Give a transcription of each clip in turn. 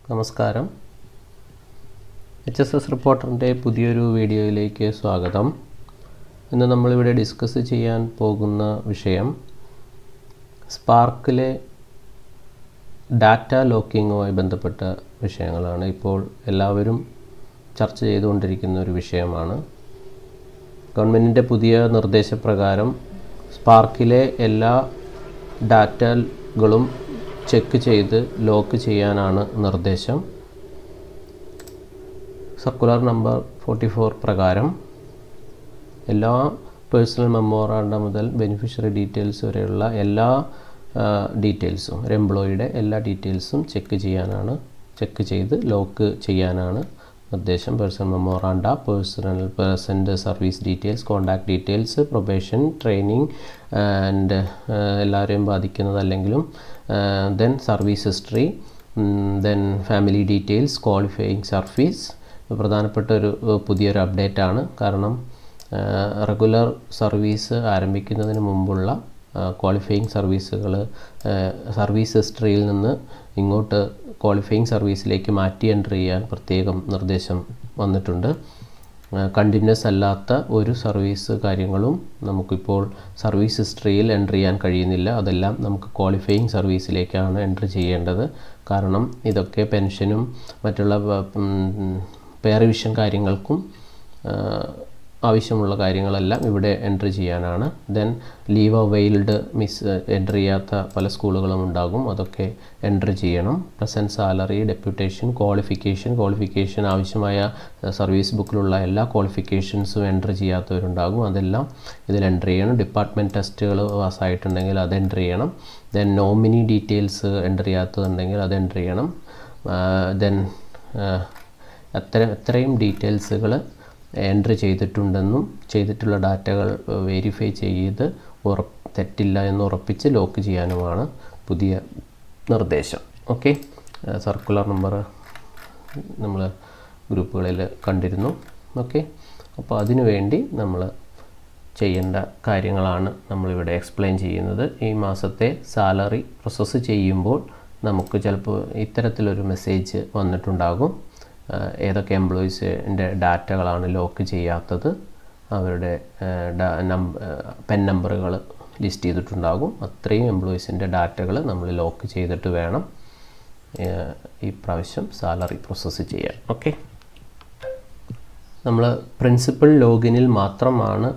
നമസ്കാരം H S S റിപ്പോർട്ടറിൻ്റെ പുതിയൊരു വീഡിയോയിലേക്ക് സ്വാഗതം ഇന്ന് നമ്മളിവിടെ ഡിസ്കസ് ചെയ്യാൻ പോകുന്ന വിഷയം സ്പാർക്കിലെ ഡാറ്റ ലോക്കിങ്ങുമായി ബന്ധപ്പെട്ട വിഷയങ്ങളാണ് ഇപ്പോൾ എല്ലാവരും ചർച്ച ചെയ്തുകൊണ്ടിരിക്കുന്ന ഒരു വിഷയമാണ് ഗവൺമെൻറ്റിൻ്റെ പുതിയ നിർദ്ദേശപ്രകാരം സ്പാർക്കിലെ എല്ലാ ഡാറ്റകളും ചെക്ക് ചെയ്ത് ലോക്ക് ചെയ്യാനാണ് നിർദ്ദേശം സർക്കുലർ നമ്പർ ഫോർട്ടി ഫോർ പ്രകാരം എല്ലാ പേഴ്സണൽ മെമ്മോറാണ്ട മുതൽ ബെനിഫിഷ്യറി ഡീറ്റെയിൽസ് വരെയുള്ള എല്ലാ ഡീറ്റെയിൽസും ഒരു എംപ്ലോയിയുടെ എല്ലാ ഡീറ്റെയിൽസും ചെക്ക് ചെയ്യാനാണ് ചെക്ക് ചെയ്ത് ലോക്ക് ചെയ്യാനാണ് നിർദ്ദേശം പേഴ്സണൽ മെമ്മോറാണ്ട പേഴ്സണൽ പേഴ്സൻ്റെ service details contact details probation training and എല്ലാവരെയും ബാധിക്കുന്നതല്ലെങ്കിലും then service history then family details qualifying service പ്രധാനപ്പെട്ട ഒരു പുതിയൊരു അപ്ഡേറ്റ് ആണ് കാരണം റെഗുലർ സർവീസ് ആരംഭിക്കുന്നതിന് മുമ്പുള്ള ക്വാളിഫയിങ് സർവീസുകൾ സർവീസ് ഹിസ്റ്ററിയിൽ നിന്ന് ഇങ്ങോട്ട് ക്വാളിഫയിങ് സർവീസിലേക്ക് മാറ്റി എൻ്റർ ചെയ്യാൻ പ്രത്യേകം നിർദ്ദേശം വന്നിട്ടുണ്ട് കണ്ടിന്യൂസ് അല്ലാത്ത ഒരു സർവീസ് കാര്യങ്ങളും നമുക്കിപ്പോൾ സർവീസ് ഹിസ്റ്ററിയിൽ എൻ്റർ ചെയ്യാൻ കഴിയുന്നില്ല അതെല്ലാം നമുക്ക് ക്വാളിഫയിങ് സർവീസിലേക്കാണ് എൻ്റർ ചെയ്യേണ്ടത് കാരണം ഇതൊക്കെ പെൻഷനും മറ്റുള്ള പേറിവിഷൻ കാര്യങ്ങൾക്കും ആവശ്യമുള്ള കാര്യങ്ങളെല്ലാം ഇവിടെ എൻട്രി ചെയ്യാനാണ് then leave availed miss entry ചെയ്യാത്ത പല സ്കൂളുകളും ഉണ്ടാകും അതൊക്കെ എൻട്രി ചെയ്യണം present salary deputation qualification qualification ആവശ്യമായ സർവീസ് ബുക്കിലുള്ള എല്ലാ ക്വാളിഫിക്കേഷൻസും എൻട്രി ചെയ്യാത്തവരുണ്ടാകും അതെല്ലാം ഇതിൽ എൻട്രി ചെയ്യണം ഡിപ്പാർട്ട്മെൻറ്റ് ടെസ്റ്റുകൾ പാസ്സായിട്ടുണ്ടെങ്കിൽ അത് എൻട്രി ചെയ്യണം ദെൻ നോമിനി ഡീറ്റെയിൽസ് എൻട്രി ചെയ്യാത്തതുണ്ടെങ്കിൽ അത് എൻട്രി ചെയ്യണം ദെൻ അത്ര എത്രയും ഡീറ്റെയിൽസുകൾ എൻട്രി ചെയ്തിട്ടുണ്ടെന്നും ചെയ്തിട്ടുള്ള ഡാറ്റകൾ വെരിഫൈ ചെയ്ത് ഉറപ്പ് തെറ്റില്ല എന്ന് ഉറപ്പിച്ച് ലോക്ക് ചെയ്യാനുമാണ് പുതിയ നിർദ്ദേശം ഓക്കെ സർക്കുലർ നമ്പർ നമ്മൾ ഗ്രൂപ്പുകളിൽ കണ്ടിരുന്നു ഓക്കെ അപ്പോൾ അതിനു വേണ്ടി നമ്മൾ ചെയ്യേണ്ട കാര്യങ്ങളാണ് നമ്മളിവിടെ എക്സ്പ്ലെയിൻ ചെയ്യുന്നത് ഈ മാസത്തെ സാലറി പ്രോസസ്സ് ചെയ്യുമ്പോൾ നമുക്ക് ചിലപ്പോൾ ഇത്തരത്തിലൊരു മെസ്സേജ് വന്നിട്ടുണ്ടാകും ഏതൊക്കെ എംപ്ലോയീസിൻ്റെ ഡാറ്റകളാണ് ലോക്ക് ചെയ്യാത്തത് അവരുടെ പെൻ നമ്പറുകൾ ലിസ്റ്റ് ചെയ്തിട്ടുണ്ടാകും അത്രയും എംപ്ലോയീസിൻ്റെ ഡാറ്റകൾ നമ്മൾ ലോക്ക് ചെയ്തിട്ട് വേണം ഈ പ്രാവശ്യം സാലറി പ്രോസസ്സ് ചെയ്യാൻ ഓക്കെ നമ്മൾ പ്രിൻസിപ്പൽ ലോഗിനിൽ മാത്രമാണ്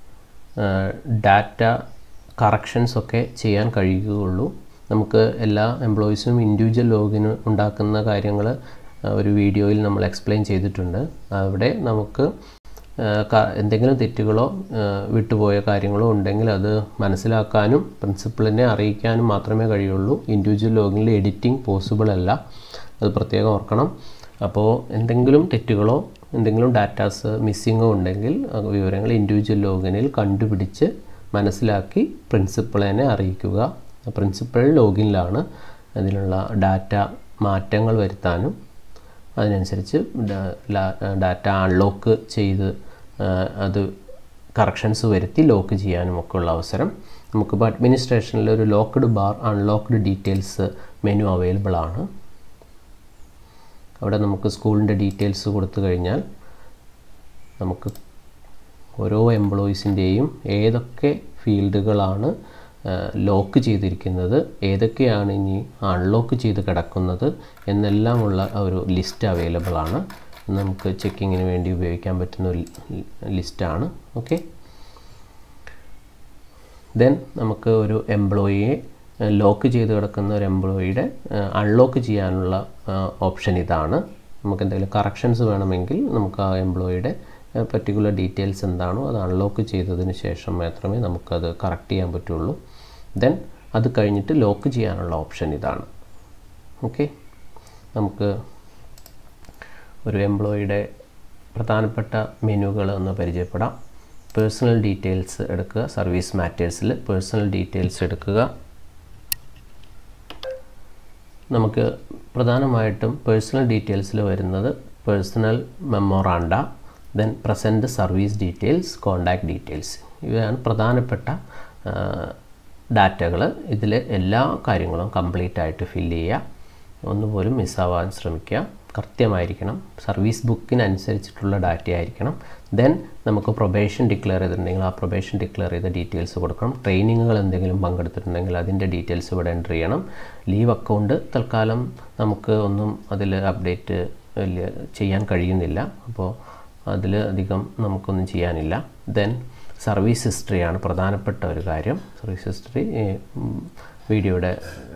ഡാറ്റ കറക്ഷൻസ് ഒക്കെ ചെയ്യാൻ കഴിയുകയുള്ളൂ നമുക്ക് എല്ലാ എംപ്ലോയീസിനും ഇൻഡിവിജ്വൽ ലോഗിന് ഉണ്ടാക്കുന്ന കാര്യങ്ങൾ ഒരു വീഡിയോയിൽ നമ്മൾ എക്സ്പ്ലെയിൻ ചെയ്തിട്ടുണ്ട് അവിടെ നമുക്ക് എന്തെങ്കിലും തെറ്റുകളോ വിട്ടുപോയ കാര്യങ്ങളോ ഉണ്ടെങ്കിൽ അത് മനസ്സിലാക്കാനും പ്രിൻസിപ്പളിനെ അറിയിക്കാനും മാത്രമേ കഴിയുള്ളൂ ഇൻഡിവിജ്വൽ ലോഗിനിൽ എഡിറ്റിംഗ് പോസിബിൾ അല്ല അത് പ്രത്യേകം ഓർക്കണം അപ്പോൾ എന്തെങ്കിലും തെറ്റുകളോ എന്തെങ്കിലും ഡാറ്റാസ് മിസ്സിങ്ങോ ഉണ്ടെങ്കിൽ വിവരങ്ങൾ ഇൻഡിവിജ്വൽ ലോഗിനിൽ കണ്ടുപിടിച്ച് മനസ്സിലാക്കി പ്രിൻസിപ്പളിനെ അറിയിക്കുക പ്രിൻസിപ്പൽ ലോഗിനിലാണ് അതിനുള്ള ഡാറ്റ മാറ്റങ്ങൾ വരുത്താനും അതിനനുസരിച്ച് ഡാറ്റ അൺലോക്ക് ചെയ്ത് അത് കറക്ഷൻസ് വരുത്തി ലോക്ക് ചെയ്യാനും ഒക്കെ ഉള്ള അവസരം നമുക്കിപ്പോൾ അഡ്മിനിസ്ട്രേഷനിൽ ഒരു locked bar unlocked details menu available ആണ് അവിടെ നമുക്ക് സ്കൂളിൻ്റെ ഡീറ്റെയിൽസ് കൊടുത്തു കഴിഞ്ഞാൽ നമുക്ക് ഓരോ എംപ്ലോയീസിൻ്റെയും ഏതൊക്കെ ഫീൽഡുകളാണ് ലോക്ക് ചെയ്തിരിക്കുന്നത് ഏതൊക്കെയാണ് ഇനി അൺലോക്ക് ചെയ്ത് കിടക്കുന്നത് എന്നെല്ലാമുള്ള ഒരു ലിസ്റ്റ് അവൈലബിൾ ആണ് നമുക്ക് ചെക്കിങ്ങിന് വേണ്ടി ഉപയോഗിക്കാൻ പറ്റുന്ന ഒരു ലിസ്റ്റാണ് ഓക്കെ ദെൻ നമുക്ക് ഒരു എംപ്ലോയിയെ ലോക്ക് ചെയ്ത് കിടക്കുന്ന ഒരു എംപ്ലോയിയുടെ അൺലോക്ക് ചെയ്യാനുള്ള ഓപ്ഷൻ ഇതാണ് നമുക്ക് എന്തെങ്കിലും കറക്ഷൻസ് വേണമെങ്കിൽ നമുക്ക് ആ എംപ്ലോയിയുടെ പർട്ടിക്കുലർ ഡീറ്റെയിൽസ് എന്താണോ അത് അൺലോക്ക് ചെയ്തതിന് ശേഷം മാത്രമേ നമുക്കത് കറക്റ്റ് ചെയ്യാൻ പറ്റുള്ളൂ ദെൻ അത് കഴിഞ്ഞിട്ട് ലോക്ക് ചെയ്യാനുള്ള ഓപ്ഷൻ ഇതാണ് ഓക്കെ നമുക്ക് ഒരു എംപ്ലോയിയുടെ പ്രധാനപ്പെട്ട മെനുകൾ ഒന്ന് പരിചയപ്പെടാം പേഴ്സണൽ ഡീറ്റെയിൽസ് എടുക്കുക സർവീസ് മാറ്റേഴ്സിൽ പേഴ്സണൽ ഡീറ്റെയിൽസ് എടുക്കുക നമുക്ക് പ്രധാനമായിട്ടും പേഴ്സണൽ ഡീറ്റെയിൽസിൽ വരുന്നത് personal memoranda then present service details contact details ഇവയാണ് പ്രധാനപ്പെട്ട ഡാറ്റകൾ ഇതിൽ എല്ലാ കാര്യങ്ങളും കംപ്ലീറ്റ് ആയിട്ട് ഫില്ല് ചെയ്യുക ഒന്നുപോലും മിസ്സാവാൻ ശ്രമിക്കുക കൃത്യമായിരിക്കണം സർവീസ് ബുക്കിനനുസരിച്ചിട്ടുള്ള ഡാറ്റ ആയിരിക്കണം ദെൻ നമുക്ക് പ്രൊബേഷൻ ഡിക്ലെയർ ചെയ്തിട്ടുണ്ടെങ്കിൽ ആ പ്രൊബേഷൻ ഡിക്ലെയർ ചെയ്ത ഡീറ്റെയിൽസ് കൊടുക്കണം ട്രെയിനിങ്ങുകൾ എന്തെങ്കിലും പങ്കെടുത്തിട്ടുണ്ടെങ്കിൽ അതിൻ്റെ ഡീറ്റെയിൽസ് ഇവിടെ എൻ്റർ ചെയ്യണം ലീവ് അക്കൗണ്ട് തൽക്കാലം നമുക്ക് ഒന്നും അതിൽ അപ്ഡേറ്റ് വലിയ ചെയ്യാൻ കഴിയുന്നില്ല അപ്പോൾ അതിൽ അധികം നമുക്കൊന്നും ചെയ്യാനില്ല ദെൻ സർവീസ് ഹിസ്റ്ററിയാണ് പ്രധാനപ്പെട്ട ഒരു കാര്യം സർവീസ് ഹിസ്റ്ററി വീഡിയോയുടെ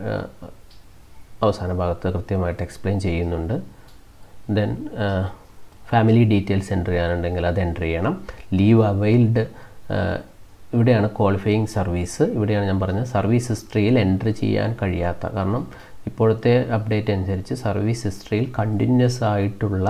അവസാന ഭാഗത്ത് കൃത്യമായിട്ട് എക്സ്പ്ലെയിൻ ചെയ്യുന്നുണ്ട് ദെൻ ഫാമിലി ഡീറ്റെയിൽസ് എൻ്റർ ചെയ്യാനുണ്ടെങ്കിൽ അത് എൻ്റർ ചെയ്യണം ലീവ് അവൈൽഡ് ഇവിടെയാണ് ക്വാളിഫയിങ് സർവീസ് ഇവിടെയാണ് ഞാൻ പറഞ്ഞത് സർവീസ് ഹിസ്റ്ററിയിൽ എൻ്റർ ചെയ്യാൻ കഴിയാത്ത കാരണം ഇപ്പോഴത്തെ അപ്ഡേറ്റ് അനുസരിച്ച് സർവീസ് ഹിസ്റ്ററിയിൽ കണ്ടിന്യൂസ് ആയിട്ടുള്ള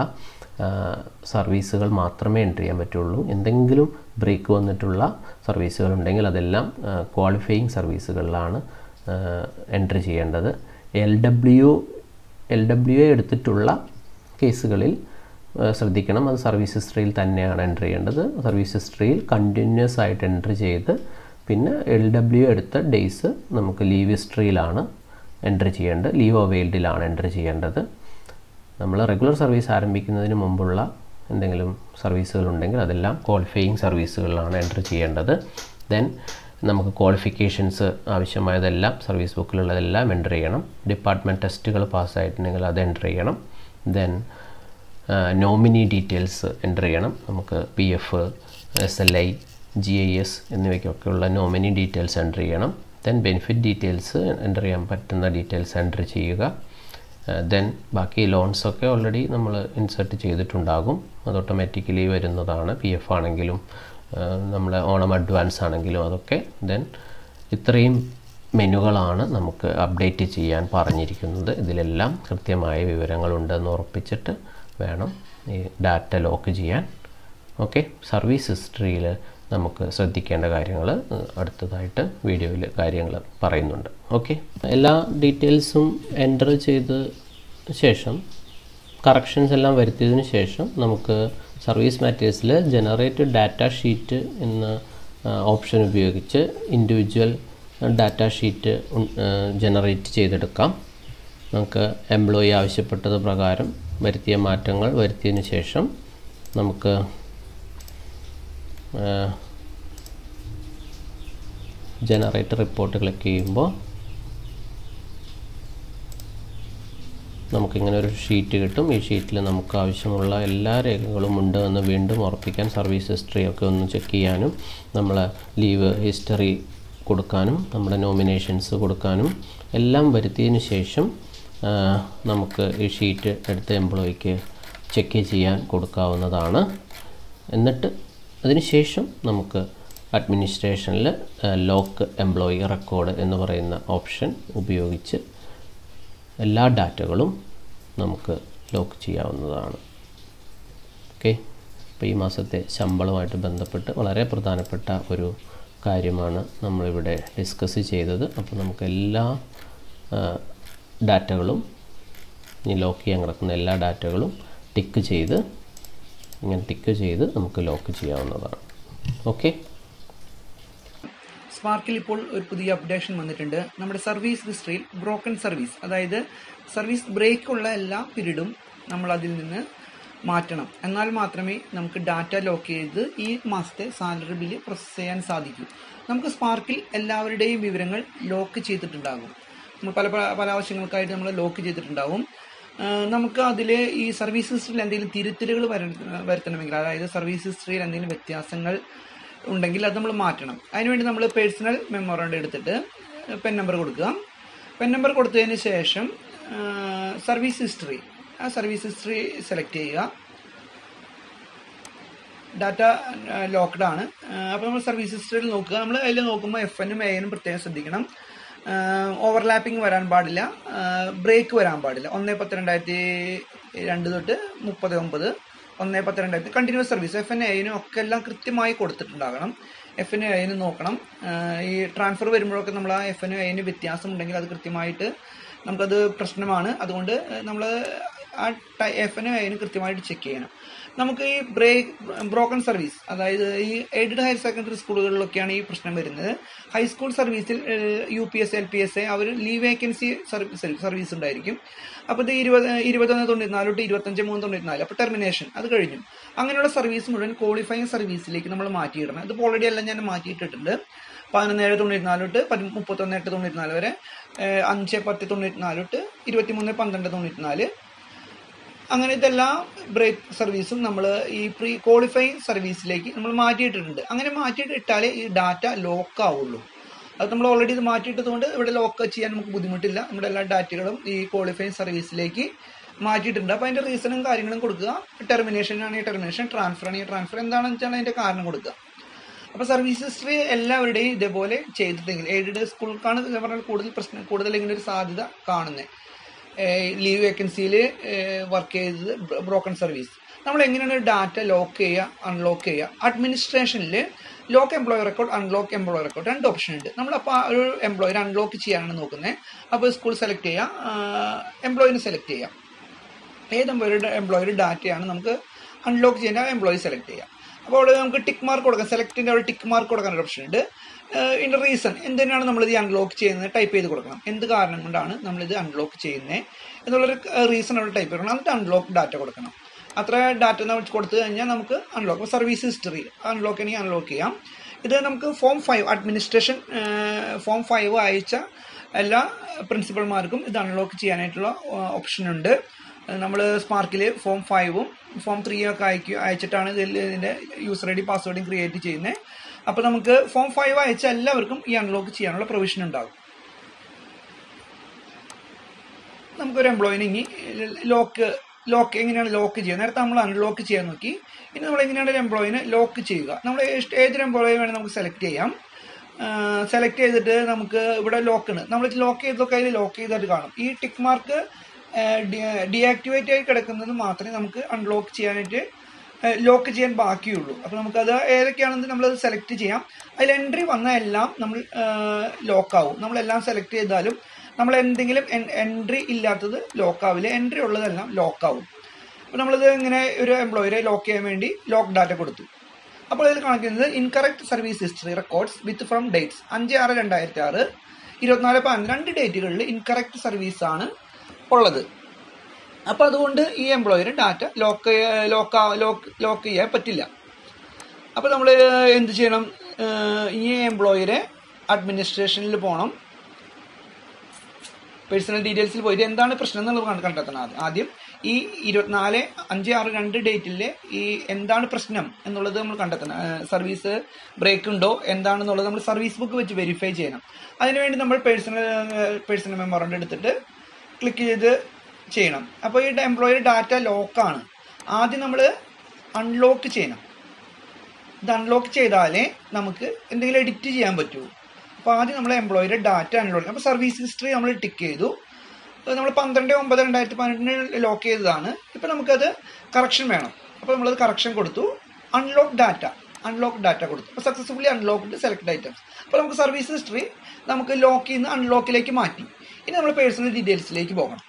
സർവീസുകൾ മാത്രമേ എൻ്റർ ചെയ്യാൻ പറ്റുള്ളൂ എന്തെങ്കിലും ബ്രേക്ക് വന്നിട്ടുള്ള സർവീസുകൾ ഉണ്ടെങ്കിൽ അതെല്ലാം ക്വാളിഫയിങ് സർവീസുകളിലാണ് എൻ്റർ ചെയ്യേണ്ടത് L W L W A എടുത്തിട്ടുള്ള കേസുകളിൽ ശ്രദ്ധിക്കണം അത് സർവീസ് ഹിസ്റ്ററിയിൽ തന്നെയാണ് എൻ്റർ ചെയ്യേണ്ടത് സർവീസ് ഹിസ്റ്ററിയിൽ കണ്ടിന്യൂസ് ആയിട്ട് എൻ്റർ ചെയ്ത് പിന്നെ എൽ ഡബ്ല്യു എടുത്ത ഡേയ്സ് നമുക്ക് ലീവ് ഹിസ്റ്ററിയിലാണ് എൻ്റർ ചെയ്യേണ്ടത് ലീവ് അവൈൽഡിലാണ് എൻ്റർ ചെയ്യേണ്ടത് നമ്മൾ റെഗുലർ സർവീസ് ആരംഭിക്കുന്നതിന് മുമ്പുള്ള എന്തെങ്കിലും സർവീസുകൾ ഉണ്ടെങ്കിൽ അതെല്ലാം ക്വാളിഫയിങ് സർവീസുകളിലാണ് എൻ്റർ ചെയ്യേണ്ടത് ദെൻ നമുക്ക് ക്വാളിഫിക്കേഷൻസ് ആവശ്യമായതെല്ലാം സർവീസ് ബുക്കിലുള്ളതെല്ലാം എൻ്റർ ചെയ്യണം ഡിപ്പാർട്ട്മെൻറ്റ് ടെസ്റ്റുകൾ പാസ്സായിട്ടുണ്ടെങ്കിൽ അത് എൻ്റർ ചെയ്യണം ദെൻ നോമിനി ഡീറ്റെയിൽസ് എൻ്റർ ചെയ്യണം നമുക്ക് P F S L I G I S എന്നിവയ്ക്കൊക്കെയുള്ള നോമിനി ഡീറ്റെയിൽസ് എൻ്റർ ചെയ്യണം ദെൻ ബെനിഫിറ്റ് ഡീറ്റെയിൽസ് എൻ്റർ ചെയ്യാൻ പറ്റുന്ന ഡീറ്റെയിൽസ് എൻ്റർ ചെയ്യുക ദെൻ ബാക്കി ലോൺസൊക്കെ ഓൾറെഡി നമ്മൾ ഇൻസേർട്ട് ചെയ്തിട്ടുണ്ടാകും അത് ഓട്ടോമാറ്റിക്കലി വരുന്നതാണ് പി എഫ് ആണെങ്കിലും നമ്മളെ ഓണം അഡ്വാൻസ് ആണെങ്കിലും അതൊക്കെ ദെൻ ഇത്രയും മെനുകളാണ് നമുക്ക് അപ്ഡേറ്റ് ചെയ്യാൻ പറഞ്ഞിരിക്കുന്നത് ഇതിലെല്ലാം കൃത്യമായ വിവരങ്ങളുണ്ടെന്ന് ഉറപ്പിച്ചിട്ട് വേണം ഈ ഡാറ്റ ലോക്ക് ചെയ്യാൻ ഓക്കെ സർവീസ് ഹിസ്റ്ററിയിൽ നമുക്ക് ശ്രദ്ധിക്കേണ്ട കാര്യങ്ങൾ അടുത്തതായിട്ട് വീഡിയോയിൽ കാര്യങ്ങൾ പറയുന്നുണ്ട് ഓക്കെ എല്ലാ ഡീറ്റെയിൽസും എൻ്റർ ചെയ്ത ശേഷം കറക്ഷൻസ് എല്ലാം വരുത്തിയതിന് ശേഷം നമുക്ക് സർവീസ് മാറ്റേഴ്സിൽ ജനറേറ്റ് ഡാറ്റ ഷീറ്റ് എന്ന ഓപ്ഷൻ ഉപയോഗിച്ച് ഇൻഡിവിജ്വൽ ഡാറ്റ ഷീറ്റ് ജനറേറ്റ് ചെയ്തെടുക്കാം നമുക്ക് എംപ്ലോയി ആവശ്യപ്പെട്ടത് പ്രകാരം വരുത്തിയ മാറ്റങ്ങൾ വരുത്തിയതിന് ശേഷം നമുക്ക് ജനറേറ്റ് റിപ്പോർട്ട് ക്ലിക്ക് ചെയ്യുമ്പോൾ നമുക്കിങ്ങനെ ഒരു ഷീറ്റ് കിട്ടും ഈ ഷീറ്റിൽ നമുക്ക് ആവശ്യമുള്ള എല്ലാ രേഖകളും ഉണ്ട് എന്ന് വീണ്ടും ഉറപ്പിക്കാൻ സർവീസ് ഹിസ്റ്ററി ഒക്കെ ഒന്ന് ചെക്ക് ചെയ്യാനും നമ്മൾ ലീവ് ഹിസ്റ്ററി കൊടുക്കാനും നമ്മുടെ നോമിനേഷൻസ് കൊടുക്കാനും എല്ലാം വരുത്തിയതിന് ശേഷം നമുക്ക് ഈ ഷീറ്റ് എടുത്ത എംപ്ലോയിക്ക് ചെക്ക് ചെയ്യാൻ കൊടുക്കാവുന്നതാണ് എന്നിട്ട് അതിനുശേഷം നമുക്ക് അഡ്മിനിസ്ട്രേഷനിൽ ലോക്ക് എംപ്ലോയി റെക്കോർഡ് എന്ന് പറയുന്ന ഓപ്ഷൻ ഉപയോഗിച്ച് എല്ലാ ഡാറ്റകളും നമുക്ക് ലോക്ക് ചെയ്യാവുന്നതാണ് ഓക്കെ അപ്പോൾ ഈ മാസത്തെ ശമ്പളവുമായിട്ട് ബന്ധപ്പെട്ട് വളരെ പ്രധാനപ്പെട്ട ഒരു കാര്യമാണ് നമ്മളിവിടെ ഡിസ്കസ് ചെയ്തത് അപ്പോൾ നമുക്ക് എല്ലാ ഡാറ്റകളും ഇനി ലോക്ക് ചെയ്യാൻ കിടക്കുന്ന എല്ലാ ഡാറ്റകളും ടിക്ക് ചെയ്ത് ഇങ്ങനെ ടിക്ക് ചെയ്ത് നമുക്ക് ലോക്ക് ചെയ്യാവുന്നതാണ് ഓക്കെ സ്പാർക്കിൽ ഇപ്പോൾ ഒരു പുതിയ അപ്ഡേഷൻ വന്നിട്ടുണ്ട് നമ്മുടെ സർവീസ് ഹിസ്റ്ററിയിൽ ബ്രോക്കൺ സർവീസ് അതായത് സർവീസ് ബ്രേക്ക് ഉള്ള എല്ലാ പീരീഡും നമ്മൾ അതിൽ നിന്ന് മാറ്റണം എന്നാൽ മാത്രമേ നമുക്ക് ഡാറ്റ ലോക്ക് ചെയ്ത് ഈ മാസത്തെ സാലറി ബില്ല് പ്രോസസ് ചെയ്യാൻ സാധിക്കൂ നമുക്ക് സ്പാർക്കിൽ എല്ലാവരുടെയും വിവരങ്ങൾ ലോക്ക് ചെയ്തിട്ടുണ്ടാകും നമ്മൾ പല പല പല ആവശ്യങ്ങൾക്കായിട്ട് നമ്മൾ ലോക്ക് ചെയ്തിട്ടുണ്ടാവും നമുക്ക് അതിൽ ഈ സർവീസ് ഹിസ്റ്ററിയിൽ എന്തെങ്കിലും തിരുത്തലുകൾ വരുത്തണമെങ്കിൽ അതായത് സർവീസ് ഹിസ്റ്ററിയിൽ എന്തെങ്കിലും വ്യത്യാസങ്ങൾ ഉണ്ടെങ്കിൽ അത് നമ്മൾ മാറ്റണം അതിനുവേണ്ടി നമ്മൾ പേഴ്സണൽ മെമ്മോറണ്ട് എടുത്തിട്ട് പെൻ നമ്പർ കൊടുക്കുക പെൻ നമ്പർ കൊടുത്തതിന് ശേഷം സർവീസ് ഹിസ്റ്ററി ആ സർവീസ് ഹിസ്റ്ററി സെലക്ട് ചെയ്യുക ഡാറ്റ ലോക്ക്ഡ് ആണ് അപ്പോൾ നമ്മൾ സർവീസ് ഹിസ്റ്ററിയിൽ നോക്കുക നമ്മൾ അതിൽ നോക്കുമ്പോൾ എഫ് എനും എ എനും പ്രത്യേകം ശ്രദ്ധിക്കണം ഓവർലാപ്പിംഗ് വരാൻ പാടില്ല ബ്രേക്ക് വരാൻ പാടില്ല ഒന്നേ പത്ത് രണ്ടായിരത്തി രണ്ട് തൊട്ട് മുപ്പത് ഒമ്പത് ഒന്നേ പത്ത് രണ്ടായിരത്തി കണ്ടിന്യൂസ് സർവീസ് എഫ് എൻ എനും ഒക്കെ എല്ലാം കൃത്യമായി കൊടുത്തിട്ടുണ്ടാകണം എഫ് എൻ എന് നോക്കണം ഈ ട്രാൻസ്ഫർ വരുമ്പോഴൊക്കെ നമ്മൾ ആ എഫ് എൻ എന് വ്യത്യാസം ഉണ്ടെങ്കിൽ അത് കൃത്യമായിട്ട് നമുക്കത് പ്രശ്നമാണ് അതുകൊണ്ട് നമ്മൾ ആ എഫ് എൻ ഐന് കൃത്യമായിട്ട് ചെക്ക് ചെയ്യണം നമുക്ക് ഈ ബ്രേക്ക് ബ്രോക്കൺ സർവീസ് അതായത് ഈ എയ്ഡഡ് ഹയർ സെക്കൻഡറി സ്കൂളുകളിലൊക്കെയാണ് ഈ പ്രശ്നം വരുന്നത് ഹൈസ്കൂൾ സർവീസിൽ U P S L P S A അവർ ലീവ് വേക്കൻസി സർവീസ് ഉണ്ടായിരിക്കും അപ്പോൾ ഇത് ഇരുപത് ഇരുപത്തൊന്ന് തൊണ്ണൂറ്റിനാല് തൊട്ട് ഇരുപത്തഞ്ച് മൂന്ന് തൊണ്ണൂറ്റിനാല് അപ്പോൾ ടെർമിനേഷൻ അത് കഴിഞ്ഞു അങ്ങനെയുള്ള സർവീസ് മുഴുവൻ ക്വാളിഫയിങ് സർവീസിലേക്ക് നമ്മൾ മാറ്റിയിടണം ഇതിപ്പോൾ ഓൾറെഡി എല്ലാം ഞാൻ മാറ്റിയിട്ടിട്ടുണ്ട് പതിനൊന്നേഴ് തൊണ്ണൂറ്റിനാല് തൊട്ട് പതി മുപ്പത്തൊന്ന് എട്ട് തൊണ്ണൂറ്റിനാല് വരെ ഏഹ് അഞ്ച് പത്ത് തൊണ്ണൂറ്റിനാല് തൊട്ട് ഇരുപത്തിമൂന്ന് പന്ത്രണ്ട് തൊണ്ണൂറ്റിനാല് അങ്ങനെ ഇതെല്ലാം ബ്രേക്ക് സർവീസും നമ്മൾ ഈ പ്രീ ക്വാളിഫൈങ് സർവീസിലേക്ക് നമ്മൾ മാറ്റിയിട്ടിട്ടുണ്ട് അങ്ങനെ മാറ്റിയിട്ട് ഇട്ടാലേ ഈ ഡാറ്റ ലോക്ക് ആവുള്ളൂ അത് നമ്മൾ ഓൾറെഡി ഇത് മാറ്റിയിട്ടതുകൊണ്ട് ഇവിടെ ലോക്ക് ചെയ്യാൻ നമുക്ക് ബുദ്ധിമുട്ടില്ല നമ്മുടെ എല്ലാ ഡാറ്റകളും ഈ ക്വാളിഫൈങ് സർവീസിലേക്ക് മാറ്റിയിട്ടുണ്ട് അപ്പോൾ അതിൻ്റെ റീസണും കാര്യങ്ങളും കൊടുക്കുക ടെർമിനേഷൻ ആണെങ്കിൽ ടെർമിനേഷൻ ട്രാൻസ്ഫർ ആണെങ്കിൽ ട്രാൻസ്ഫർ എന്താണെന്ന് വെച്ചാൽ അതിൻ്റെ കാരണം കൊടുക്കുക അപ്പോൾ സർവീസ് ഹിസ്റ്ററി എല്ലാവരുടെയും ഇതേപോലെ ചെയ്തിട്ടെങ്കിൽ എയ്ഡഡ് സ്കൂൾക്കാണ് ഞാൻ പറഞ്ഞാൽ കൂടുതൽ പ്രശ്നം കൂടുതൽ ഇങ്ങനെ ഒരു സാധ്യത കാണുന്നത് ലീവ് വേക്കൻസിയിൽ വർക്ക് ചെയ്തത് ബ്രോക്കൺ സർവീസ് നമ്മൾ എങ്ങനെയാണ് ഡാറ്റ ലോക്ക് ചെയ്യുക അൺലോക്ക് ചെയ്യുക അഡ്മിനിസ്ട്രേഷനിൽ lock employer record unlock employer record രണ്ട് ഓപ്ഷൻ ഉണ്ട് നമ്മളപ്പോൾ ആ ഒരു എംപ്ലോയർ അൺലോക്ക് ചെയ്യാനാണ് നോക്കുന്നത് അപ്പോൾ സ്കൂൾ സെലക്ട് ചെയ്യാം എംപ്ലോയിനെ സെലക്ട് ചെയ്യാം ഏത് എംപ്ലോയറുടെ എംപ്ലോയർ ഡാറ്റയാണ് നമുക്ക് അൺലോക്ക് ചെയ്യേണ്ട ആ എംപ്ലോയി സെലക്ട് ചെയ്യാം അപ്പോൾ അവിടെ നമുക്ക് ടിക്ക് മാർക്ക് കൊടുക്കാം സെലക്ടിൻ്റെ അവിടെ ടിക്ക് മാർക്ക് കൊടുക്കാൻ ഒരു ഓപ്ഷൻ ഉണ്ട് ഇതിൻ്റെ റീസൺ എന്തിനാണ് നമ്മളിത് അൺലോക്ക് ചെയ്യുന്നത് ടൈപ്പ് ചെയ്ത് കൊടുക്കണം എന്ത് കാരണം കൊണ്ടാണ് നമ്മളിത് അൺലോക്ക് ചെയ്യുന്നത് എന്നുള്ളൊരു റീസൺ അവിടെ ടൈപ്പ് ചെയ്യണം എന്നിട്ട് അൺലോക്ക് ഡാറ്റ കൊടുക്കണം അത്ര ഡാറ്റ നമ്മൾ കൊടുത്തു കഴിഞ്ഞാൽ നമുക്ക് അൺലോക്ക് സർവീസ് ഹിസ്റ്ററി അൺലോക്ക് ചെയ്യണമെങ്കിൽ അൺലോക്ക് ചെയ്യാം ഇത് നമുക്ക് form five administration form five അയച്ച എല്ലാ പ്രിൻസിപ്പൽമാർക്കും ഇത് അൺലോക്ക് ചെയ്യാനായിട്ടുള്ള ഓപ്ഷൻ ഉണ്ട് നമ്മൾ സ്പാർക്കിൽ ഫോം ഫൈവും ഫോം ത്രീ ഒക്കെ അയക്കുക അയച്ചിട്ടാണ് ഇതിൽ ഇതിൻ്റെ യൂസർ ഐ ഡി പാസ്വേഡും ക്രിയേറ്റ് ചെയ്യുന്നത് അപ്പോൾ നമുക്ക് ഫോം ഫൈവ് അയച്ച എല്ലാവർക്കും ഈ അൺലോക്ക് ചെയ്യാനുള്ള പ്രൊവിഷൻ ഉണ്ടാകും നമുക്കൊരു എംപ്ലോയിനെ ഇനി ലോക്ക് ലോക്ക് എങ്ങനെയാണ് ലോക്ക് ചെയ്യുക നേരത്തെ നമ്മൾ അൺലോക്ക് ചെയ്യാൻ നോക്കി ഇനി നമ്മൾ എങ്ങനെയാണ് ഒരു എംപ്ലോയിനെ ലോക്ക് ചെയ്യുക നമ്മൾ ഏതൊരു എംപ്ലോയി വേണമെങ്കിൽ നമുക്ക് സെലക്ട് ചെയ്യാം സെലക്ട് ചെയ്തിട്ട് നമുക്ക് ഇവിടെ ലോക്ക് ഉണ്ട് നമ്മൾ ലോക്ക് ചെയ്തൊക്കെ അതിൽ ലോക്ക് ചെയ്തിട്ട് കാണും ഈ ടിക്ക് മാർക്ക് ഡിയാക്ടിവേറ്റ് ആയി കിടക്കുന്നത് മാത്രമേ നമുക്ക് അൺലോക്ക് ചെയ്യാനായിട്ട് ലോക്ക് ചെയ്യാൻ ബാക്കിയുള്ളൂ അപ്പോൾ നമുക്കത് ഏതൊക്കെയാണെന്ന് നമ്മളത് സെലക്ട് ചെയ്യാം അതിൽ എൻട്രി വന്ന എല്ലാം നമ്മൾ ലോക്കാവും നമ്മളെല്ലാം സെലക്ട് ചെയ്താലും നമ്മൾ എന്തെങ്കിലും എൻട്രി ഇല്ലാത്തത് ലോക്കാവില്ല എൻട്രി ഉള്ളതെല്ലാം ലോക്കാവും അപ്പോൾ നമ്മളിത് ഇങ്ങനെ ഒരു എംപ്ലോയറെ ലോക്ക് ചെയ്യാൻ വേണ്ടി ലോക്ക് ഡാറ്റ കൊടുത്തു അപ്പോൾ ഇതിൽ കാണിക്കുന്നത് incorrect service history records with from dates അഞ്ച് ആറ് രണ്ടായിരത്തി ആറ് ഇരുപത്തിനാല് പതിനൊന്ന് രണ്ട് ഡേറ്റുകളിൽ ഇൻകറക്റ്റ് സർവീസ് ആണ് ഉള്ളത് അപ്പോൾ അതുകൊണ്ട് ഈ employer data lock lock lock lock ചെയ്യാൻ പറ്റില്ല അപ്പോൾ നമ്മൾ എന്ത് ചെയ്യണം ഈ എംപ്ലോയറെ അഡ്മിനിസ്ട്രേഷനിൽ പോകണം പേഴ്സണൽ ഡീറ്റെയിൽസിൽ പോയിട്ട് എന്താണ് പ്രശ്നം എന്നുള്ളത് കണ്ടെത്തണം ആദ്യം ആദ്യം ഈ ഇരുപത്തിനാല് അഞ്ച് ആറ് രണ്ട് ഡേറ്റിലെ ഈ എന്താണ് പ്രശ്നം എന്നുള്ളത് നമ്മൾ കണ്ടെത്തണം സർവീസ് ബ്രേക്ക് ഉണ്ടോ എന്താണെന്നുള്ളത് നമ്മൾ സർവീസ് ബുക്ക് വെച്ച് വെരിഫൈ ചെയ്യണം അതിനുവേണ്ടി നമ്മൾ പേഴ്സണൽ പേഴ്സണൽ മെമ്മോറണ്ട് എടുത്തിട്ട് ക്ലിക്ക് ചെയ്ത് ചെയ്യണം അപ്പോൾ ഈ എംപ്ലോയർ ഡാറ്റ ലോക്കാണ് ആദ്യം നമ്മൾ അൺലോക്ക് ചെയ്യണം ഇത് അൺലോക്ക് ചെയ്താലേ നമുക്ക് എന്തെങ്കിലും എഡിറ്റ് ചെയ്യാൻ പറ്റൂ അപ്പോൾ ആദ്യം നമ്മൾ എംപ്ലോയിയുടെ ഡാറ്റ അൺലോക്ക് അപ്പോൾ സർവീസ് ഹിസ്റ്ററി നമ്മൾ ടിക്ക് ചെയ്തു നമ്മൾ പന്ത്രണ്ട് ഒമ്പത് രണ്ടായിരത്തി പതിനെട്ടിന് ലോക്ക് ചെയ്തതാണ് ഇപ്പോൾ നമുക്കത് കറക്ഷൻ വേണം അപ്പോൾ നമ്മളത് കറക്ഷൻ കൊടുത്തു അൺലോക്ക് ഡാറ്റ അൺലോക്ക് ഡാറ്റ കൊടുത്തു അപ്പോൾ സക്സസ്ഫുള്ളി അൺലോക്ക്ഡ് സെലക്ട് ഐറ്റംസ് അപ്പോൾ നമുക്ക് സർവീസ് ഹിസ്റ്ററി നമുക്ക് ലോക്കിൽ നിന്ന് അൺലോക്കിലേക്ക് മാറ്റി ഇനി നമ്മൾ പേഴ്സണൽ ഡീറ്റെയിൽസിലേക്ക് പോകണം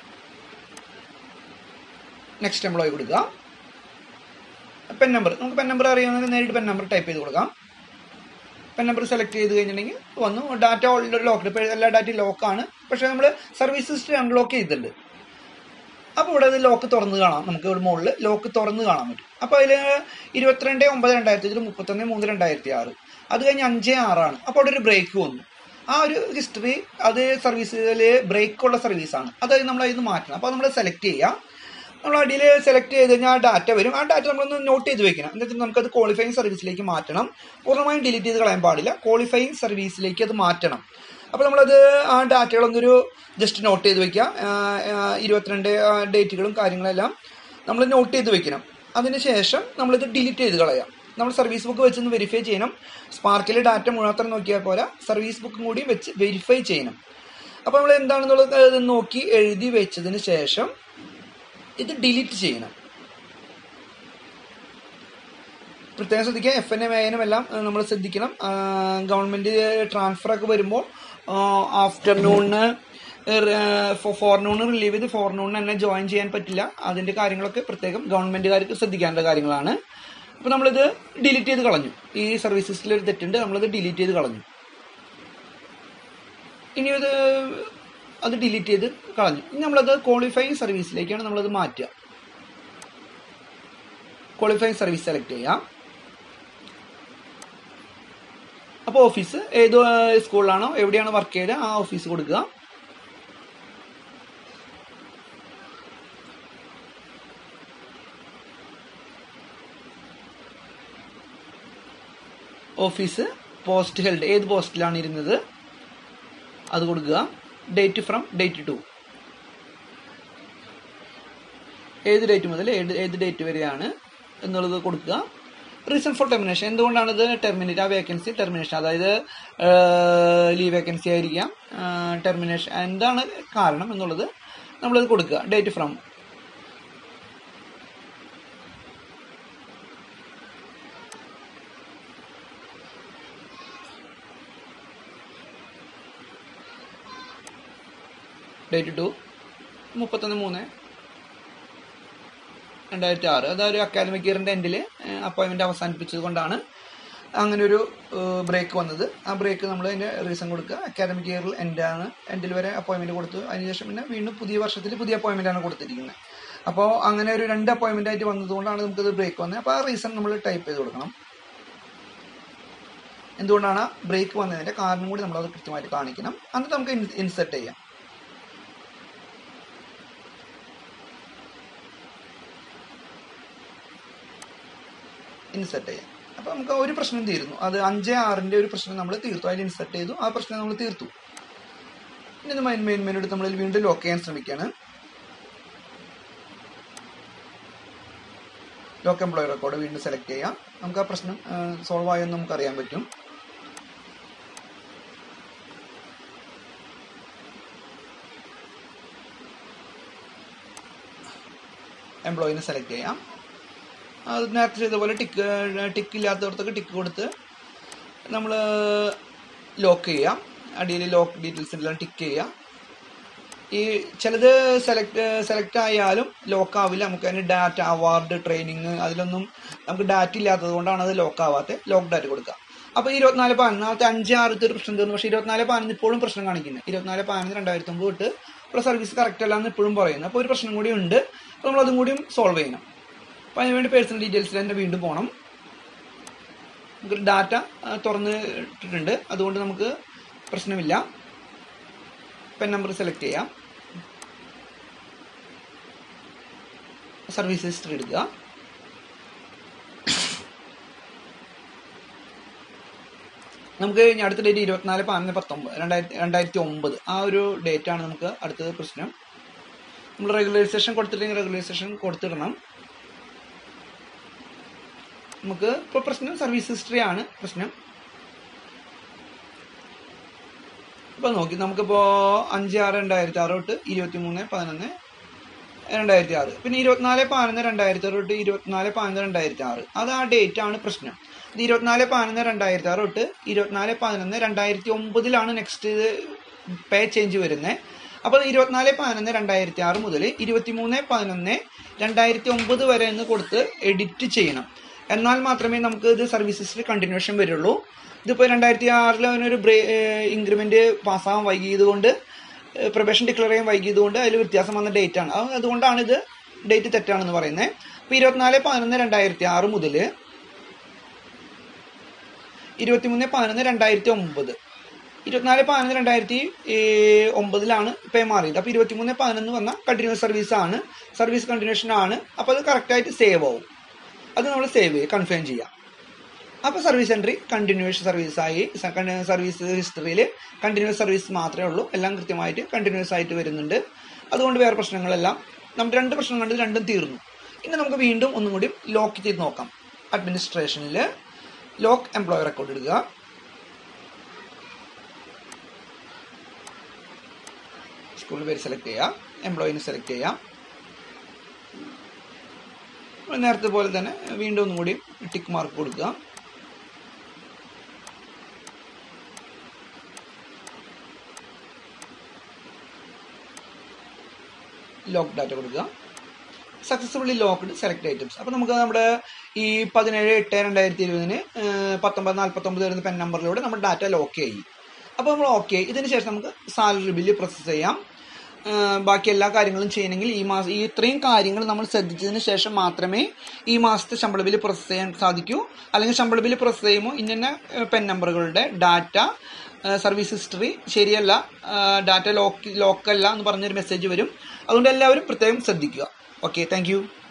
നെക്സ്റ്റ് എംപ്ലോയി കൊടുക്കുക പെൻ നമ്പർ നമുക്ക് പെൻ നമ്പർ അറിയാവുന്നതിന് നേരിട്ട് പെൻ നമ്പർ ടൈപ്പ് ചെയ്ത് കൊടുക്കാം പെൻ നമ്പർ സെലക്ട് ചെയ്ത് കഴിഞ്ഞിട്ടുണ്ടെങ്കിൽ വന്നു ഡാറ്റ ഓൾറെഡി ലോക്ക്ഡ് ഇപ്പോൾ എല്ലാ ഡാറ്റയും ലോക്കാണ് പക്ഷേ നമ്മൾ സർവീസ് ഹിസ്റ്ററി അൺലോക്ക് ചെയ്തിട്ടുണ്ട് അപ്പോൾ ഇവിടെ അത് ലോക്ക് തുറന്ന് കാണാം നമുക്ക് ഇവിടെ മുകളിൽ ലോക്ക് തുറന്ന് കാണാൻ പറ്റും അപ്പോൾ അതിൽ ഇരുപത്തിരണ്ട് ഒമ്പത് രണ്ടായിരത്തി അഞ്ചിൽ മുപ്പത്തൊന്ന് മൂന്ന് രണ്ടായിരത്തി ആറ് അത് കഴിഞ്ഞ് അഞ്ച് ആറാണ് അപ്പോൾ അവിടെ ഒരു ബ്രേക്ക് വന്നു ആ ഒരു ഹിസ്റ്ററി അത് സർവീസിൽ ബ്രേക്കുള്ള സർവീസാണ് അത് നമ്മൾ അതിൽ നിന്ന് മാറ്റണം അപ്പോൾ നമ്മൾ സെലക്ട് ചെയ്യുക നമ്മൾ അടിയിൽ സെലക്ട് ചെയ്ത് കഴിഞ്ഞാൽ ആ ഡാറ്റ വരും ആ ഡാറ്റ നമ്മളൊന്ന് നോട്ട് ചെയ്ത് വെക്കണം എന്നിട്ട് നമുക്കത് ക്വാളിഫയിങ് സർവീസിലേക്ക് മാറ്റണം പൂർണ്ണമായും ഡിലീറ്റ് ചെയ്ത് കളയാൻ പാടില്ല ക്വാളിഫയിങ് സർവീസിലേക്ക് അത് മാറ്റണം അപ്പോൾ നമ്മളത് ആ ഡാറ്റകളൊന്നൊരു ജസ്റ്റ് നോട്ട് ചെയ്ത് വെക്കുക ഇരുപത്തിരണ്ട് ഡേറ്റുകളും കാര്യങ്ങളെല്ലാം നമ്മൾ നോട്ട് ചെയ്ത് വെക്കണം അതിനുശേഷം നമ്മളിത് ഡിലീറ്റ് ചെയ്ത് കളയാം നമ്മൾ സർവീസ് ബുക്ക് വെച്ചൊന്ന് വെരിഫൈ ചെയ്യണം സ്പാർക്കിലെ ഡാറ്റ മാത്രം നോക്കിയാൽ പോരാ സർവീസ് ബുക്കും കൂടി വെച്ച് വെരിഫൈ ചെയ്യണം അപ്പോൾ നമ്മൾ എന്താണെന്നുള്ളത് നോക്കി എഴുതി വെച്ചതിന് ശേഷം ഇത് ഡിലീറ്റ് ചെയ്യണം പ്രത്യേകം ശ്രദ്ധിക്കുക എഫ് എൻ എം എനും എല്ലാം നമ്മൾ ശ്രദ്ധിക്കണം ഗവൺമെൻറ് ട്രാൻസ്ഫർ ഒക്കെ വരുമ്പോൾ ആഫ്റ്റർനൂണിന് ഫോർനൂൺ റിലീവ് ചെയ്ത് ഫോർനൂണിന് തന്നെ ജോയിൻ ചെയ്യാൻ പറ്റില്ല അതിന്റെ കാര്യങ്ങളൊക്കെ പ്രത്യേകം ഗവൺമെന്റുകാർക്ക് ശ്രദ്ധിക്കേണ്ട കാര്യങ്ങളാണ് അപ്പോൾ നമ്മളിത് ഡിലീറ്റ് ചെയ്ത് കളഞ്ഞു ഈ സർവീസസിൽ ഒരു തെറ്റുണ്ട് നമ്മളിത് ഡിലീറ്റ് ചെയ്ത് കളഞ്ഞു ഇനി ഇത് അത് ഡിലീറ്റ് ചെയ്ത് കളഞ്ഞു ഇനി നമ്മളത് ക്വാളിഫൈങ് സർവീസിലേക്കാണ് നമ്മളത് മാറ്റുക ക്വാളിഫൈങ് സർവീസ് സെലക്ട് ചെയ്യാം അപ്പോൾ ഓഫീസ് ഏത് സ്കൂളിലാണോ എവിടെയാണ് വർക്ക് ചെയ്തത് ആ ഓഫീസ് കൊടുക്കുക ഓഫീസ് പോസ്റ്റ് ഹെൽഡ് ഏത് പോസ്റ്റിലാണ് ഇരുന്നത് അത് കൊടുക്കുക ഡേറ്റ് ഫ്രം ഡേറ്റ് ടു ഏത് ഡേറ്റ് മുതൽ ഏത് ഏത് ഡേറ്റ് വരെയാണ് എന്നുള്ളത് കൊടുക്കുക റീസൺ ഫോർ ടെർമിനേഷൻ എന്തുകൊണ്ടാണ് ഇത് ടെർമിനേറ്റ് ആ വേക്കൻസി ടെർമിനേഷൻ അതായത് ലീവ് വേക്കൻസി ആയിരിക്കാം ടെർമിനേഷൻ എന്താണ് കാരണം എന്നുള്ളത് നമ്മളത് കൊടുക്കുക ഡേറ്റ് ഫ്രം ഡേറ്റ് ടു മുപ്പത്തൊന്ന് മൂന്ന് രണ്ടായിരത്തി ആറ് അതൊരു അക്കാദമിക് ഇയറിൻ്റെ എൻഡിൽ അപ്പോയിൻമെൻ്റ് അവസാനിപ്പിച്ചത് കൊണ്ടാണ് അങ്ങനെ ഒരു ബ്രേക്ക് വന്നത് ആ ബ്രേക്ക് നമ്മൾ അതിൻ്റെ റീസൺ കൊടുക്കുക അക്കാദമിക് ഇയറിൽ എൻഡാണ് എൻഡിൽ വരെ അപ്പോയിൻമെൻറ്റ് കൊടുത്തു അതിനുശേഷം പിന്നെ വീണ്ടും പുതിയ വർഷത്തിൽ പുതിയ appointment ആണ് കൊടുത്തിരിക്കുന്നത് അപ്പോൾ അങ്ങനെ ഒരു രണ്ട് അപ്പോയിൻമെൻ്റ് ആയിട്ട് വന്നതുകൊണ്ടാണ് നമുക്കിത് ബ്രേക്ക് വന്നത് അപ്പോൾ ആ റീസൺ നമ്മൾ ടൈപ്പ് ചെയ്ത് കൊടുക്കണം എന്തുകൊണ്ടാണ് ബ്രേക്ക് വന്നതിൻ്റെ കാരണം കൂടി നമ്മളത് കൃത്യമായിട്ട് കാണിക്കണം എന്നിട്ട് നമുക്ക് ഇൻസെർട്ട് ചെയ്യാം ഇൻസെർട്ട് ചെയ്യാം അപ്പോൾ നമുക്ക് ഒരു പ്രശ്നം തീരുന്നു അത് അഞ്ച് ആറിൻ്റെ ഒരു പ്രശ്നം നമ്മൾ തീർത്തു അതിൽ ഇൻസെർട്ട് ചെയ്തു ആ പ്രശ്നം നമ്മൾ തീർത്തു ഇനി മെയിൻ മെയിൻ മെനു എടുത്ത് നമ്മൾ വീണ്ടും ലോക്ക് ചെയ്യാൻ ശ്രമിക്കുകയാണ് ലോക്ക് എംപ്ലോയി റെക്കോർഡ് വീണ്ടും സെലക്ട് ചെയ്യാം നമുക്ക് ആ പ്രശ്നം സോൾവ് ആയെന്ന് നമുക്ക് അറിയാൻ പറ്റും എംപ്ലോയിനെ സെലക്ട് ചെയ്യാം അത് നേരത്തെ ചെയ്ത പോലെ ടിക്ക് ടിക്ക് ഇല്ലാത്തവർക്കൊക്കെ ടിക്ക് കൊടുത്ത് നമ്മൾ ലോക്ക് ചെയ്യാം അടിയിൽ ലോക്ക് ഡീറ്റെയിൽസ് എല്ലാം ടിക്ക് ചെയ്യാം ഈ ചിലത് സെലക്ട് സെലക്ട് ആയാലും ലോക്ക് ആവില്ല നമുക്ക് അതിന് ഡാറ്റ അവാർഡ് ട്രെയിനിങ് അതിലൊന്നും നമുക്ക് ഡാറ്റ ഇല്ലാത്തത് കൊണ്ടാണ് അത് ലോക്ക് ആവാത്ത ലോക്ക് ഡാറ്റ കൊടുക്കുക അപ്പോൾ ഇരുപത്തിനാല് പതിനൊന്ന് നാളത്തെ അഞ്ച് ആറത്തെ ഒരു പ്രശ്നം തീർന്നു പക്ഷേ ഇരുപത്തിനാല് പതിനൊന്ന് ഇപ്പോഴും പ്രശ്നം കാണിക്കുന്നത് ഇരുപത്തിനാല് പതിനൊന്ന് രണ്ടായിരത്തി ഒമ്പത് തൊട്ട് ഉള്ള സർവീസ് കറക്റ്റ് അല്ല എന്ന് ഇപ്പോഴും പറയുന്നു അപ്പോൾ ഒരു പ്രശ്നം കൂടി ഉണ്ട് അപ്പോൾ നമ്മൾ അതും കൂടിയും സോൾവ് ചെയ്യണം അപ്പോൾ അതിനുവേണ്ടി പേഴ്സണൽ ഡീറ്റെയിൽസിൽ തന്നെ വീണ്ടും പോകണം നമുക്ക് ഡാറ്റ തുറന്ന് ഇട്ടിട്ടുണ്ട് അതുകൊണ്ട് നമുക്ക് പ്രശ്നമില്ല പെൻ നമ്പർ സെലക്ട് ചെയ്യാം സർവീസ് ഹിസ്റ്ററി എടുക്കുക നമുക്ക് ഇനി അടുത്ത ഡേറ്റ് ഇരുപത്തിനാല് പതിനൊന്ന് പത്തൊമ്പത് രണ്ടായിരത്തി രണ്ടായിരത്തി ഒമ്പത് ആ ഒരു ഡേറ്റ് ആണ് നമുക്ക് അടുത്തത് പ്രശ്നം നമ്മൾ റെഗുലറൈസേഷൻ കൊടുത്തില്ലെങ്കിൽ റെഗുലറൈസേഷൻ കൊടുത്തിടണം നമുക്ക് ഇപ്പോൾ പ്രശ്നം സർവീസ് ഹിസ്റ്ററി ആണ് പ്രശ്നം ഇപ്പോൾ നോക്കി നമുക്കിപ്പോൾ അഞ്ച് ആറ് രണ്ടായിരത്തി ആറ് തൊട്ട് ഇരുപത്തി മൂന്ന് പതിനൊന്ന് രണ്ടായിരത്തി ആറ് പിന്നെ ഇരുപത്തിനാല് പതിനൊന്ന് രണ്ടായിരത്തി ആറ് തൊട്ട് ഇരുപത്തിനാല് പതിനൊന്ന് രണ്ടായിരത്തി ആറ് അത് ആ ഡേറ്റ് ആണ് പ്രശ്നം ഇത് ഇരുപത്തിനാല് പതിനൊന്ന് രണ്ടായിരത്തി ആറ് തൊട്ട് ഇരുപത്തിനാല് പതിനൊന്ന് രണ്ടായിരത്തി ഒമ്പതിലാണ് നെക്സ്റ്റ് ഇത് പേ ചേഞ്ച് വരുന്നത് അപ്പോൾ ഇരുപത്തിനാല് പതിനൊന്ന് രണ്ടായിരത്തി ആറ് മുതൽ ഇരുപത്തിമൂന്ന് പതിനൊന്ന് രണ്ടായിരത്തി ഒമ്പത് വരെ എന്ന് കൊടുത്ത് എഡിറ്റ് ചെയ്യണം എന്നാൽ മാത്രമേ നമുക്ക് ഇത് സർവീസ് ഹിസ്റ്ററി കണ്ടിന്യൂഷൻ വരുള്ളൂ ഇതിപ്പോൾ രണ്ടായിരത്തി ആറിൽ അവനൊരു ബ്രേ ഇൻക്രിമെന്റ് പാസ്സാകാൻ വൈകിയതുകൊണ്ട് പ്രൊബേഷൻ ഡിക്ലെയർ ചെയ്യാൻ വൈകിയതുകൊണ്ട് അതിൽ വ്യത്യാസം വന്ന ഡേറ്റ് ആണ് അത് അതുകൊണ്ടാണ് ഇത് ഡേറ്റ് തെറ്റാണെന്ന് പറയുന്നത് അപ്പോൾ ഇരുപത്തിനാല് പതിനൊന്ന് രണ്ടായിരത്തി ആറ് മുതൽ ഇരുപത്തിമൂന്ന് പതിനൊന്ന് രണ്ടായിരത്തി ഒമ്പത് ഇരുപത്തിനാല് പതിനൊന്ന് രണ്ടായിരത്തി ഒമ്പതിലാണ് പേ മാറിയത് അപ്പോൾ ഇരുപത്തിമൂന്ന് പതിനൊന്ന് വന്ന കണ്ടിന്യൂസ് സർവീസ് ആണ് സർവീസ് കണ്ടിന്യൂഷൻ ആണ് അപ്പോൾ അത് കറക്റ്റായിട്ട് സേവ് ആവും അത് നമ്മൾ സേവ് ചെയ്യുക കൺഫേം ചെയ്യാം അപ്പോൾ സർവീസ് എൻട്രി കണ്ടിന്യൂസ് സർവീസായി സർവീസ് ഹിസ്റ്ററിയിൽ കണ്ടിന്യൂസ് സർവീസ് മാത്രമേ ഉള്ളൂ എല്ലാം കൃത്യമായിട്ട് കണ്ടിന്യൂസ് ആയിട്ട് വരുന്നുണ്ട് അതുകൊണ്ട് വേറെ പ്രശ്നങ്ങളെല്ലാം നമുക്ക് രണ്ട് പ്രശ്നം കണ്ട് രണ്ടും തീർന്നു ഇനി നമുക്ക് വീണ്ടും ഒന്നും കൂടി ലോക്ക് ചെയ്ത് നോക്കാം അഡ്മിനിസ്ട്രേഷനിൽ ലോക്ക് എംപ്ലോയർ റെക്കോർഡ് എടുക്കുക സ്കൂൾ പേര് സെലക്ട് ചെയ്യാം എംപ്ലോയിനെ സെലക്ട് ചെയ്യാം നേരത്തെ പോലെ തന്നെ വീണ്ടും ഒന്നും കൂടി ടിക്ക് മാർക്ക് കൊടുക്കുക ലോക്ക് ഡാറ്റ കൊടുക്കുക സക്സസ്ഫുള്ളി ലോക്ക്ഡ് സെലക്ട് ഐറ്റംസ് അപ്പോൾ നമുക്ക് നമ്മുടെ ഈ പതിനേഴ് എട്ട് രണ്ടായിരത്തി ഇരുപതിന് പത്തൊമ്പത് നാൽപ്പത്തൊമ്പത് വരുന്ന പെൻ നമ്പറിലൂടെ നമ്മുടെ ഡാറ്റ ലോക്ക് ചെയ്യും അപ്പോൾ നമ്മൾ ഓക്കെ ഇതിന് ശേഷം നമുക്ക് സാലറി ബില്ല് പ്രോസസ്സ് ചെയ്യാം ആ, ബാക്കി എല്ലാ കാര്യങ്ങളും ചെയ്യണമെങ്കിൽ ഈ മാസം ഈ ഇത്രയും കാര്യങ്ങൾ നമ്മൾ ശ്രദ്ധിച്ചതിന് ശേഷം മാത്രമേ ഈ മാസത്തെ ശമ്പള ബില്ല് പ്രോസസ്സ് ചെയ്യാൻ സാധിക്കൂ അല്ലെങ്കിൽ ശമ്പള ബില്ല് പ്രോസസ്സ് ചെയ്യുമ്പോൾ ഇന്ന പെൻ നമ്പറുകളുടെ ഡാറ്റ സർവീസ് ഹിസ്റ്ററി ശരിയല്ല ഡാറ്റ ലോക്ക് ലോക്കല്ല എന്ന് പറഞ്ഞൊരു മെസ്സേജ് വരും അതുകൊണ്ട് എല്ലാവരും പ്രത്യേകം ശ്രദ്ധിക്കുക ഓക്കെ താങ്ക്